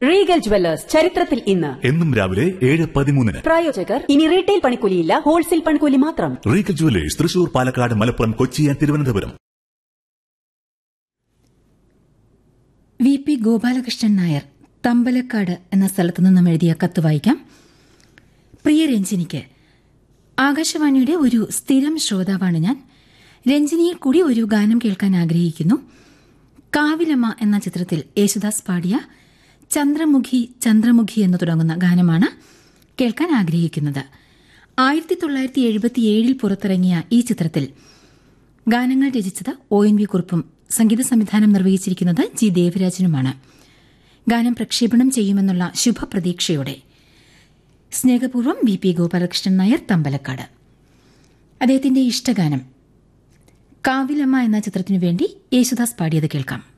Regal jewellers ചരിത്രത്തിൽ ഇന്ന് എന്നും രാവിലെ ഏഴ് പതിമൂന്നിന് പ്രായോജകർ ഇനി റീറ്റെയിൽ പണിക്കൂലിയില്ല ഹോൾസെയിൽ പണിക്കൂലി മാത്രം Regal jewellers Thrissur Palakkad Malappuram Kochi and Thiruvananthapuram V P Gopalakrishnan Nair Thambalakkad എന്ന സ്ഥലത്തു നിന്നും എഴുതിയ കത്ത് വായിക്കാം പ്രിയ രഞ്ജിനിക്ക് ആകാശവാണിയുടെ ഒരു സ്ഥിരം ശ്രോതാവാണ് ഞാൻ രഞ്ജിനിയിൽ കൂടി ഒരു ഗാനം കേൾക്കാൻ ആഗ്രഹിക്കുന്നു കാവിലമ്മ എന്ന ചിത്രത്തിൽ യേശുദാസ് പാടിയ ചന്ദ്രമുഖി ചന്ദ്രമുഖി എന്ന് തുടങ്ങുന്ന ഗാനമാണ് കേൾക്കാൻ ആഗ്രഹിക്കുന്നത് ആയിരത്തി തൊള്ളായിരത്തി എഴുപത്തിയേഴിൽ പുറത്തിറങ്ങിയ ഈ ചിത്രത്തിൽ ഗാനങ്ങൾ രചിച്ചത് ഒ എൻ വി കുറുപ്പും സംഗീത സംവിധാനം നിർവഹിച്ചിരിക്കുന്നത് ജി ദേവരാജനുമാണ് ഗാനം പ്രക്ഷേപണം ചെയ്യുമെന്നുള്ള ശുഭപ്രതീക്ഷയോടെ സ്നേഹപൂർവ്വം വി പി ഗോപാലകൃഷ്ണൻ നായർ തമ്പലക്കാട് അദ്ദേഹത്തിന്റെ ഇഷ്ടഗാനം കാവിലമ്മ എന്ന ചിത്രത്തിനു വേണ്ടി യേശുദാസ് പാടിയത് കേൾക്കാം